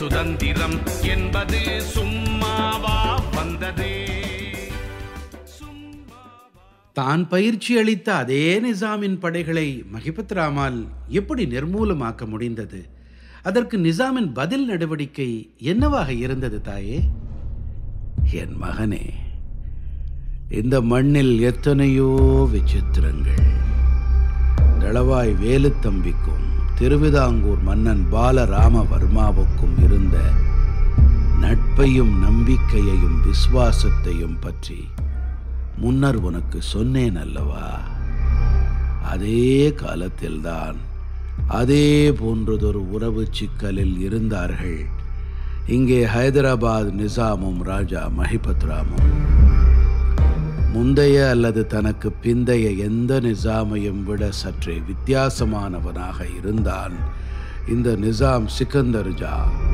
சுதந்திரம் என்பது சும்மாவா வந்ததே தான் பயிற்சி அளித்த அதே நிசாமின் படைகளை மகிபத் ராமால் எப்படி நிர்மூலமாக்க முடிந்தது அதற்கு நிசாமின் பதில் நடவடிக்கை என்னவாக இருந்தது தாயே என் மகனே இந்த மண்ணில் எத்தனையோ விசித்திரங்கள் தளவாய் வேலுத்தம்பிக்கும் திருவிதாங்கூர் மன்னன் பாலராமவர்மாவுக்கும் இருந்த நட்பையும் நம்பிக்கையையும் விசுவாசத்தையும் பற்றி முன்னர் உனக்கு சொன்னேன் அல்லவா அதே காலத்தில்தான் அதே போன்றதொரு உறவு சிக்கலில் இருந்தார்கள் இங்கே ஹைதராபாத் நிசாமும் ராஜா மஹிபத்ராமும் முந்தைய அல்லது தனக்கு பிந்தைய எந்த நிசாமையும் விட சற்றே வித்தியாசமானவனாக இருந்தான் இந்த நிசாம் சிக்கந்தர் ஜா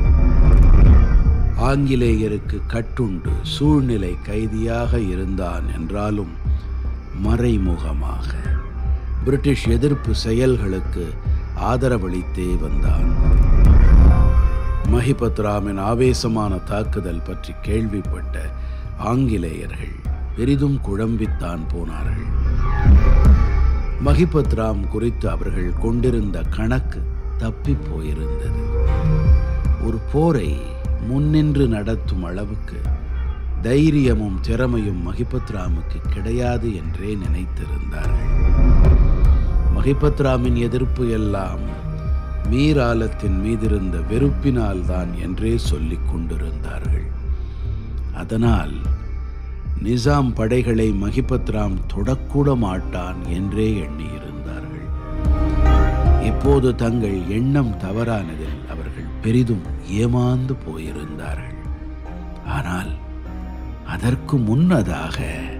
ஆங்கிலேயருக்கு கட்டுண்டு சூழ்நிலை கைதியாக இருந்தான் என்றாலும் மறைமுகமாக பிரிட்டிஷ் எதிர்ப்பு செயல்களுக்கு ஆதரவளித்தே வந்தான் மஹிபத்ராமின் ஆவேசமான தாக்குதல் பற்றி கேள்விப்பட்ட ஆங்கிலேயர்கள் பெரிதும் குழம்பித்தான் போனார்கள் மஹிபத்ராம் குறித்து அவர்கள் கொண்டிருந்த கணக்கு தப்பி போயிருந்தது ஒரு போரை முன்னின்று நடத்தும் அளவுக்கு தைரியமும் திறமையும் மகிபத்ராமுக்கு கிடையாது என்றே நினைத்திருந்தார்கள் மகிபத்ராமின் எதிர்ப்பு எல்லாம் மீர் ஆலத்தின் மீதிருந்த வெறுப்பினால்தான் என்றே சொல்லிக் கொண்டிருந்தார்கள் அதனால் நிசாம் படைகளை மகிபத்ராம் தொடக்கூட மாட்டான் என்றே எண்ணியிருந்தார்கள் இப்போது தங்கள் எண்ணம் தவறானதில் அவர்கள் பெரிதும் ஏமாந்து போயிருந்தார்கள் ஆனால் அதற்கு முன்னதாக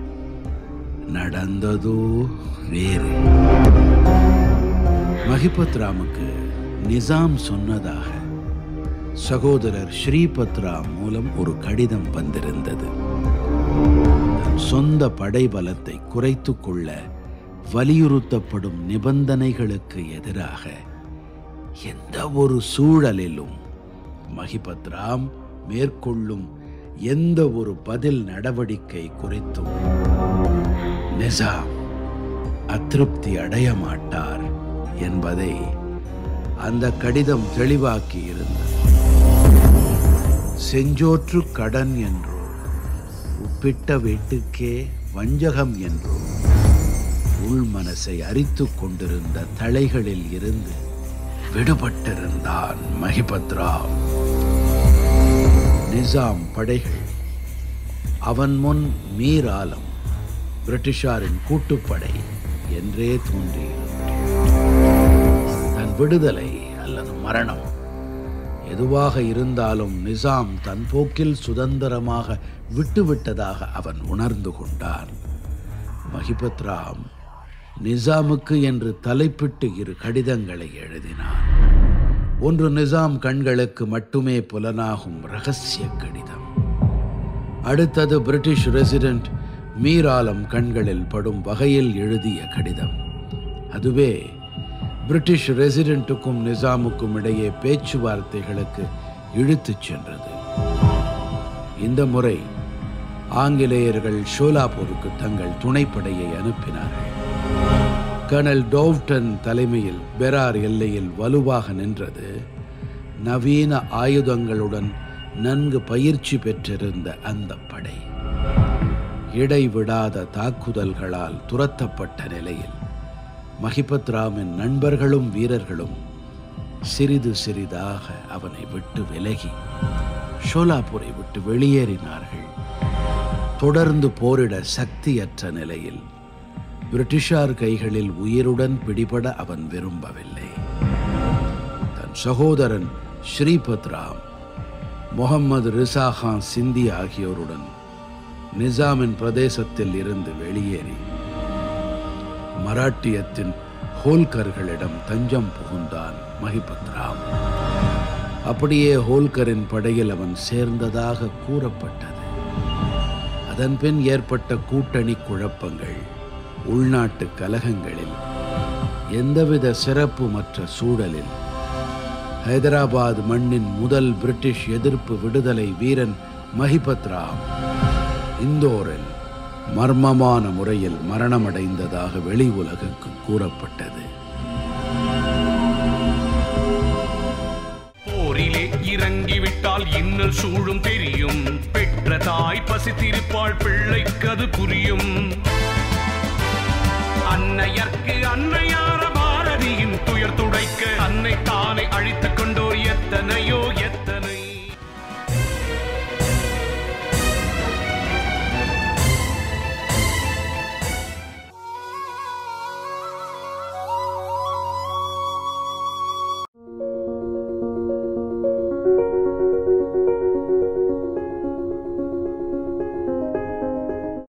நடந்ததோ வேறு மகிபத்ராமுக்கு நிசாம் சொன்னதாக சகோதரர் ஸ்ரீபத்ராம் மூலம் ஒரு கடிதம் வந்திருந்தது தன் சொந்த படைபலத்தை குறைத்துக் கொள்ள வலியுறுத்தப்படும் நிபந்தனைகளுக்கு எதிராக எந்த ஒரு சூழலிலும் மகிபத்ராம் மேற்கொள்ளும் எந்த ஒரு பதில் நடவடிக்கை குறித்தும் நிசாம் அதிருப்தி அடைய மாட்டார் என்பதை அந்த கடிதம் தெளிவாக்கி இருந்தது செஞ்சோற்று கடன் என்றோ உப்பிட்ட வீட்டுக்கே வஞ்சகம் என்றோ உள் மனசை அரித்துக் கொண்டிருந்த தலைகளில் இருந்து விடுபட்டிருந்தான் மகிபத்ராம் நிசாம் படைகள் அவன் முன் மீர் ஆலம் பிரிட்டிஷாரின் கூட்டுப்படை என்றே தோன்றியிருந்தது தன் விடுதலை அல்லது மரணம் எதுவாக இருந்தாலும் நிசாம் தன் போக்கில் சுதந்திரமாக விட்டுவிட்டதாக அவன் உணர்ந்து கொண்டான் மகிபத்ராம் நிசாமுக்கு என்று தலைப்பிட்டு இரு கடிதங்களை எழுதினான் ஒன்று நிசாம் கண்களுக்கு மட்டுமே புலனாகும் ரகசிய கடிதம் அடுத்தது பிரிட்டிஷ் ரெசிடென்ட் மீர் ஆலம் கண்களில் படும் வகையில் எழுதிய கடிதம் அதுவே பிரிட்டிஷ் ரெசிடென்ட்டுக்கும் நிசாமுக்கும் இடையே பேச்சுவார்த்தைகளுக்கு இழுத்துச் சென்றது இந்த முறை ஆங்கிலேயர்கள் ஷோலாப்பூருக்கு தங்கள் துணைப்படையை அனுப்பினார்கள் கர்னல் டோவ்டன் தலைமையில் பெரார் எல்லையில் வலுவாக நின்றது நவீன ஆயுதங்களுடன் நன்கு பயிற்சி பெற்றிருந்த அந்த படை இடைவிடாத தாக்குதல்களால் துரத்தப்பட்ட நிலையில் மகிபத்ராமின் நண்பர்களும் வீரர்களும் சிறிது சிறிதாக அவனை விட்டு விலகி ஷோலாப்பூரை விட்டு வெளியேறினார்கள் தொடர்ந்து போரிட சக்தியற்ற நிலையில் பிரிட்டிஷார் கைகளில் உயிருடன் பிடிபட அவன் விரும்பவில்லை தன் சகோதரன் ஸ்ரீபத்ராம் முகம்மது ரிசா கான் சிந்தி ஆகியோருடன் நிசாமின் பிரதேசத்தில் இருந்து வெளியேறி மராட்டியத்தின் ஹோல்கர்களிடம் தஞ்சம் புகுந்தான் மகிபத்ராம் அப்படியே ஹோல்கரின் படையில் அவன் சேர்ந்ததாக கூறப்பட்டது அதன்பின் ஏற்பட்ட கூட்டணி குழப்பங்கள் உள்நாட்டு கலகங்களில் எந்தவித சிறப்புமற்ற சூழலில் ஹைதராபாத் மண்ணின் முதல் பிரிட்டிஷ் எதிர்ப்பு விடுதலை வீரன் மஹிபத் ராவ் இந்தோரில் மர்மமான முறையில் மரணமடைந்ததாக வெளி உலகுக்கு கூறப்பட்டது போரிலே இறங்கிவிட்டால் இன்னல் சூழும் தெரியும் பெற்ற தாய் பசித்திருப்பாள் பிள்ளைக்கு அது புரியும் அன்னையர்க்கு